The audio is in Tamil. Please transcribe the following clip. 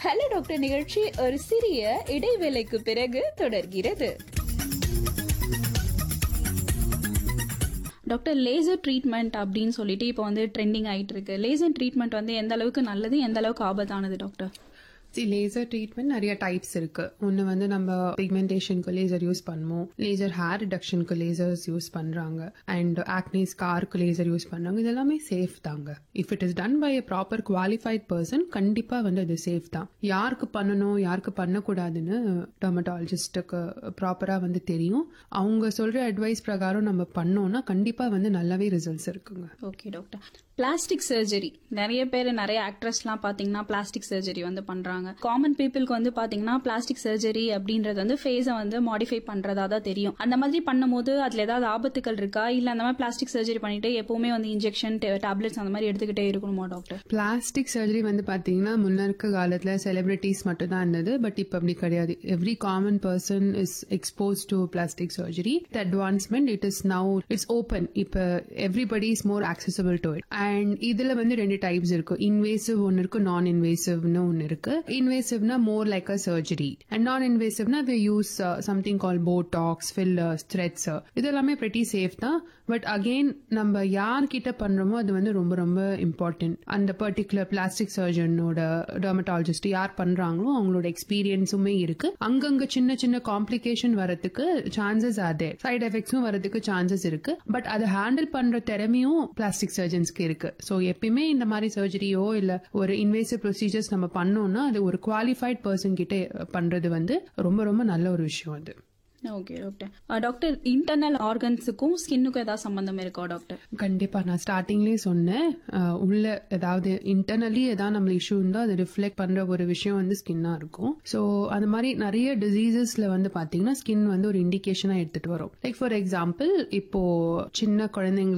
ஹலோ டாக்டர் நிகழ்ச்சி ஒரு சிறிய இடைவேளைக்கு பிறகு தொடர்கிறது டாக்டர் லேசர் ட்ரீட்மெண்ட் அப்படின்னு சொல்லிட்டு இப்போ வந்து ட்ரெண்டிங் ஆயிட்டு இருக்கு லேசர் ட்ரீட்மெண்ட் வந்து எந்த அளவுக்கு நல்லது எந்த அளவுக்கு ஆபத்தானது டாக்டர் லேசர் ட்ரீட்மெண்ட் நிறைய டைப்ஸ் இருக்கு ஒன்னு வந்து நம்ம பிக்மெண்டேஷனுக்கு லேசர் யூஸ் பண்ணுவோம் லேசர் ஹேர் ரிடக்ஷனுக்கு லேசர்ஸ் யூஸ் பண்றாங்க அண்ட் ஆக்னி ஸ்கார்க்கு லேசர் யூஸ் பண்றாங்க இது எல்லாமே சேஃப் தாங்க if it is done by a proper qualified person கண்டிப்பா வந்து அது சேஃப் தான் யாருக்கு பண்ணணும் யாருக்கு பண்ணக்கூடாதுன்னு டெர்மட்டாலஜிஸ்டுக்கு ப்ராப்பரா வந்து தெரியும் அவங்க சொல்ற அட்வைஸ் பிரகாரம் நம்ம பண்ணோம்னா கண்டிப்பா வந்து நல்லாவே ரிசல்ட்ஸ் இருக்குங்க ஓகே டாக்டர் பிளாஸ்டிக் சர்ஜரி நிறைய பேர் நிறைய ஆக்ட்ரஸ்லாம் பாத்தீங்கன்னா பிளாஸ்டிக் சர்ஜரி வந்து பண்றாங்க காமன் பீப்புளுக்கு வந்து பாத்தீங்கன்னா பிளாஸ்டிக் சர்ஜரி அப்படின்றது வந்து ஃபேஸை வந்து மாடிஃபை பண்றதா தான் தெரியும் அந்த மாதிரி பண்ணும்போது அதுல ஏதாவது ஆபத்துகள் இருக்கா இல்ல அந்த மாதிரி பிளாஸ்டிக் சர்ஜரி பண்ணிட்டு எப்பவுமே வந்து இன்ஜெக்ஷன் டேப்லெட்ஸ் அந்த மாதிரி எடுத்துக்கிட்டே இருக்கணுமா டாக்டர் பிளாஸ்டிக் சர்ஜரி வந்து பாத்தீங்கன்னா முன்ன இருக்க காலத்துல செலிபிரிட்டிஸ் மட்டும் தான் இருந்தது பட் இப்ப அப்படி கிடையாது every common person is expose to plastic surgery the advancement it is now it's open இப்ப everybody is more accessible to it and இதுல வந்து ரெண்டு டைப்ஸ் இருக்கு இன்வேசிவ் ஒன்னு இருக்கு நான் இன்வேசிவ்னு ஒன்னு இருக்கு இன்வேசிவ்னா more like uh surgery and non இன்வேசிவ்னா we use something call botox fillers threads இது எல்லாமே pretty சேஃப் தான் பட் அகெயின் நம்ம யார்கிட்ட பண்றோமோ அது வந்து ரொம்ப ரொம்ப இம்பார்ட்டன்ட் அந்த பர்டிகுலர் பிளாஸ்டிக் சர்ஜனோட டெர்மட்டாலஜிஸ்ட் யார் பண்றாங்களோ அவங்களோட எக்ஸ்பீரியன்ஸுமே இருக்கு அங்கங்க சின்ன சின்ன காம்ப்ளிகேஷன் வரதுக்கு சான்சஸ் அதே சைடு எஃபெக்ட்ஸும் வரதுக்கு சான்சஸ் இருக்கு பட் அதை ஹேண்டில் பண்ற திறமையும் பிளாஸ்டிக் சர்ஜன்ஸ்க்கு இருக்கு ஸோ எப்பயுமே இந்த மாதிரி சர்ஜரியோ இல்ல ஒரு இன்வேசிவ் ப்ரொசீஜர்ஸ் நம்ம பண்ணோம்னா அது ஒரு குவாலிஃபைட் பர்சன் கிட்ட பண்றது வந்து ரொம்ப ரொம்ப நல்ல ஒரு விஷயம் அது ஓகே டாக்டர் டாக்டர் இன்டர்னல் ஆர்கன்ஸுக்கும் ஸ்கின்னுக்கும் ஏதாவது சம்பந்தம் இருக்கா டாக்டர் கண்டிப்பா நான் ஸ்டார்டிங்லயே சொன்னேன் அஹ், உள்ள ஏதாவது இன்டர்னலி ஏதாவது நம்ம இஷ்யூ இருந்தா அது ரிஃப்ளெக்ட் பண்ற ஒரு விஷயம் வந்து ஸ்கின்னா இருக்கும் சோ அந்த மாதிரி நிறைய டிசீசஸ்ல வந்து பாத்தீங்கன்னா ஸ்கின் வந்து ஒரு இண்டிகேஷனா எடுத்துட்டு வரும் லைக் ஃபார் எக்ஸாம்பிள் இப்போ சின்ன குழந்தைங்களுக்கு